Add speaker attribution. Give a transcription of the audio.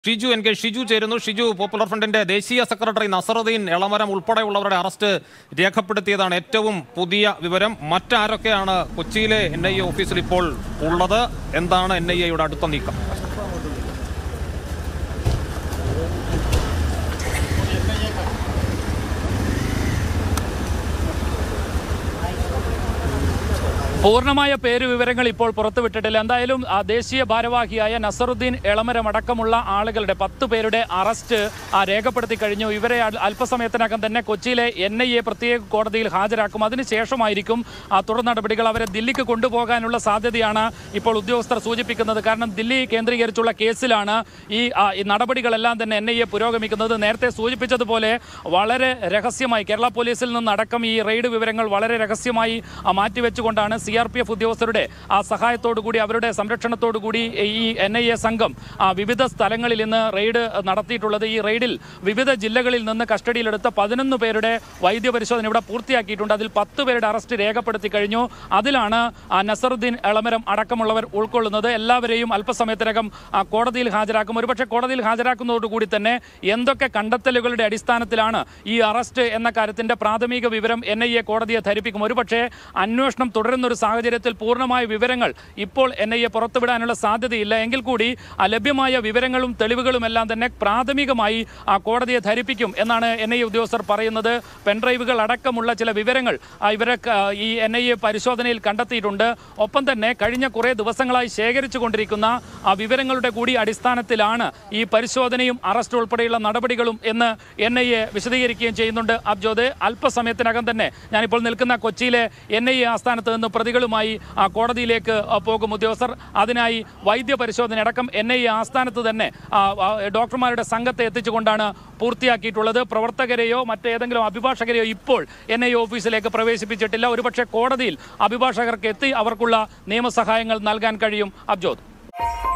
Speaker 1: Shiju N K Shiju ചേരുന്നു Shiju popular ഫ്രണ്ടിന്റെ ദേശീയ സെക്രട്ടറി നസറുദ്ദീൻ എളമരം ഉൾപ്പെടെയുള്ളവരുടെ അറസ്റ്റ് രേഖപ്പെടുത്തിയതാണ് ഏറ്റവും പുതിയ വിവരം മറ്റാരൊക്കെയാണ് കൊച്ചിയിലെ എൻ ഐ എ ഓഫീസിൽ ഇപ്പോൾ ഉള്ളത് എന്താണ് എൻ ഐ എയുടെ അടുത്ത നീക്കം
Speaker 2: പൂർണ്ണമായ പേര് വിവരങ്ങൾ ഇപ്പോൾ പുറത്തുവിട്ടിട്ടില്ല എന്തായാലും ആ ദേശീയ ഭാരവാഹിയായ നസറുദ്ദീൻ എളമരം അടക്കമുള്ള ആളുകളുടെ പത്ത് പേരുടെ അറസ്റ്റ് ആ, രേഖപ്പെടുത്തി കഴിഞ്ഞു ഇവരെ അൽ- അല്പസമയത്തിനകം തന്നെ കൊച്ചിയിലെ എൻ ഐ എ പ്രത്യേക കോടതിയിൽ ഹാജരാക്കും അതിനുശേഷമായിരിക്കും ആ, തുടർ നടപടികൾ അവരെ ദില്ലിക്ക് കൊണ്ടുപോകാനുള്ള സാധ്യതയാണ് ഇപ്പോൾ ഉദ്യോഗസ്ഥർ സൂചിപ്പിക്കുന്നത് കാരണം ദില്ലി കേന്ദ്രീകരിച്ചുള്ള കേസിലാണ് ഈ ആ, ഈ നടപടികളെല്ലാം തന്നെ എൻ ഐ എ പുരോഗമിക്കുന്നത് നേരത്തെ സൂചിപ്പിച്ചതുപോലെ വളരെ രഹസ്യമായി കേരള പോലീസിൽ നിന്നടക്കം ഈ റെയ്ഡ് വിവരങ്ങൾ വളരെ രഹസ്യമായി ആ, മാറ്റിവെച്ചുകൊണ്ടാണ് സി ആർ പി എഫ് ഉദ്യോഗസ്ഥരുടെ ആ സഹായത്തോടു കൂടി അവരുടെ സംരക്ഷണത്തോടു കൂടി ഈ എൻ ഐ എ സംഘം ആ, വിവിധ സ്ഥലങ്ങളിൽ ഇന്ന് റെയ്ഡ് നടത്തിയിട്ടുള്ളത് ഈ റെയ്ഡിൽ വിവിധ ജില്ലകളിൽ നിന്ന് കസ്റ്റഡിയിലെടുത്ത പതിനൊന്ന് പേരുടെ വൈദ്യപരിശോധന ഇവിടെ പൂർത്തിയാക്കിയിട്ടുണ്ട് അതിൽ പത്ത് പേരുടെ അറസ്റ്റ് രേഖപ്പെടുത്തി കഴിഞ്ഞു അതിലാണ് ആ, നസറുദ്ദീൻ എളമരം അടക്കമുള്ളവർ ഉൾക്കൊള്ളുന്നത് എല്ലാവരെയും അല്പസമയത്തിനകം ആ, കോടതിയിൽ ഹാജരാക്കും ഒരുപക്ഷെ കോടതിയിൽ ഹാജരാക്കുന്നതോടുകൂടി തന്നെ എന്തൊക്കെ കണ്ടെത്തലുകളുടെ അടിസ്ഥാനത്തിലാണ് ഈ അറസ്റ്റ് എന്ന കാര്യത്തിന്റെ പ്രാഥമിക വിവരം എൻ ഐ എ കോടതിയെ ധരിപ്പിക്കും ഒരുപക്ഷെ അന്വേഷണം തുടരുന്ന ഒരു സാഹചര്യത്തിൽ പൂർണ്ണമായ വിവരങ്ങൾ ഇപ്പോൾ എൻ ഐ എ പുറത്തുവിടാനുള്ള സാധ്യതയില്ല എങ്കിൽ കൂടി ആ ലഭ്യമായ വിവരങ്ങളും തെളിവുകളും എല്ലാം തന്നെ പ്രാഥമികമായി ആ കോടതിയെ ധരിപ്പിക്കും എന്നാണ് എൻ ഐ എ ഉദ്യോഗസ്ഥർ പറയുന്നത് പെൻഡ്രൈവുകൾ അടക്കമുള്ള ചില വിവരങ്ങൾ ആ, ഇവരെ ക- ഈ എൻ ഐ എ പരിശോധനയിൽ കണ്ടെത്തിയിട്ടുണ്ട് ഒപ്പം തന്നെ കഴിഞ്ഞ കുറേ ദിവസങ്ങളായി ശേഖരിച്ചു കൊണ്ടിരിക്കുന്ന ആ വിവരങ്ങളുടെ കൂടി അടിസ്ഥാനത്തിലാണ് ഈ പരിശോധനയും അറസ്റ്റ് ഉൾപ്പെടെയുള്ള നടപടികളും എന്ന് എൻ ഐ എ വിശദീകരിക്കുകയും ചെയ്യുന്നുണ്ട് അബ്ജോദ് അല്പസമയത്തിനകം തന്നെ ഞാനിപ്പോൾ നിൽക്കുന്ന കൊച്ചിയിലെ എൻ ഐ എ ആസ്ഥാനത്ത് നിന്ന് പ്രതികളുമായി ആ, കോടതിയിലേക്ക് ആ, പോകും ഉദ്യോഗസ്ഥർ അതിനായി വൈദ്യ പരിശോധന അടക്കം എൻ ഐ എ ആസ്ഥാനത്ത് തന്നെ ആ, ആ, ഡോക്ടർമാരുടെ സംഘത്തെ എത്തിച്ചുകൊണ്ടാണ് പൂർത്തിയാക്കിയിട്ടുള്ളത് പ്രവർത്തകരെയോ മറ്റേതെങ്കിലും അഭിഭാഷകരെയോ ഇപ്പോൾ എൻ ഐ എ ഓഫീസിലേക്ക് പ്രവേശിപ്പിച്ചിട്ടില്ല ഒരുപക്ഷെ കോടതിയിൽ അഭിഭാഷകർക്ക് എത്തി അവർക്കുള്ള നിയമസഹായങ്ങൾ നൽകാൻ കഴിയും അബ്ജോദ്